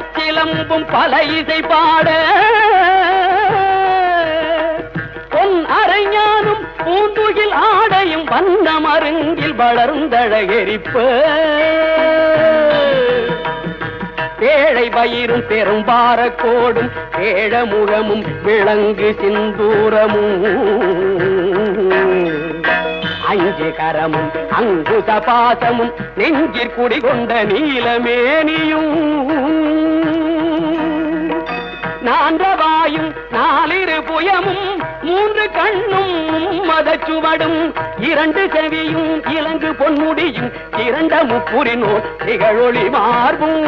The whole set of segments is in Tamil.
பச்சிலம்பும் பல இசை பாட பொன் அரைஞானும் பூந்துகில் ஆடையும் வண்ண மருங்கில் வளர்ந்தழகெரிப்ப பேழை பயிரும் பெரும் பாரக்கோடும் பேழ முகமும் விளங்கு சிந்தூரமும் அஞ்சு கரமும் அங்குச பாசமும் நெஞ்சிற் குடிகொண்ட நீலமேனியும் நான்றவாயும் நாலிரு புயமும் மூன்று கண்ணும் மதச்சுவடும் இரண்டு செவியும் இலங்கு பொன்முடியும் இரண்ட முப்புரினோ திகழொளி மார்பும்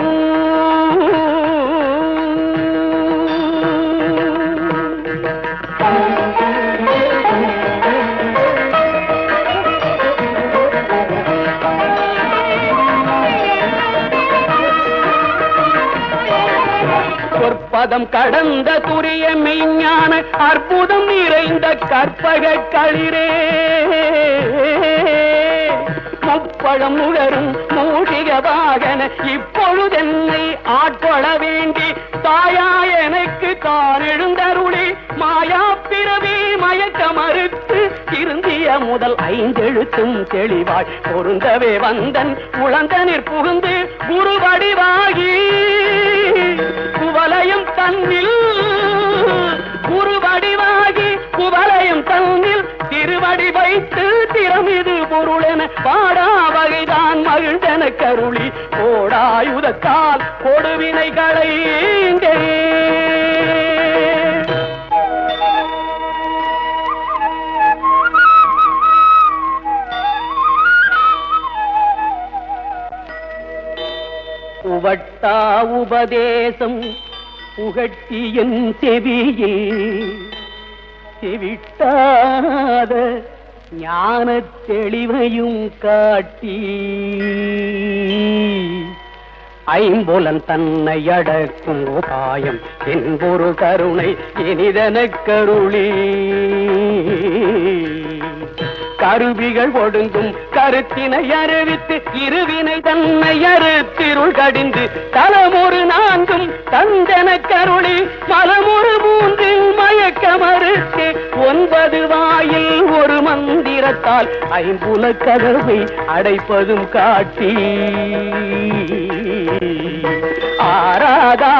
சொற்பதம் கடந்த துரிய மெய்ஞான அற்புதம் நிறைந்த கற்பக களிரே முப்பழம் முகரும் மூஷிக வாகன இப்பொழுதென்னை ஆட்கொள்ள வேண்டி தாயா எனக்கு தான் எழுந்தருளி மாயா பிறவி மயக்க மறுத்து திருந்திய முதல் ஐந்தெழுத்தும் தெளிவாய் பொருந்தவே வந்தன் உழந்தனிற் புகுந்து குரு வடிவாகி குவலயம் தன்னில் குரு வடிவாகி குவலயம் தன்னில் திருவடி வைத்து திறமிது பொருளென பாடா வகைதான் மகிழ்ந்தன கருளி கோடாயுதத்தால் கொடுவினைகளை உவட்டா உபதேசம் புகட்டியன் செவியில் செவிட்டாத ஞானத் தெளிவையும் காட்டி ஐம்புலன் தன்னை அடக்கும் உபாயம் என்பொரு கருணை இனிதனக் கருளி கருவிகள் ஒடுங்கும் கருத்தினை அறிவித்து இருவினை தன்னை அறுத்திருள் கடிந்து தலமொரு நான்கும் தந்தன கருளி மலமொரு மூன்றில் மயக்க மறுத்து ஒன்பது வாயில் ஒரு மந்திரத்தால் ஐம்புல கதவை அடைப்பதும் காட்டி ஆராதா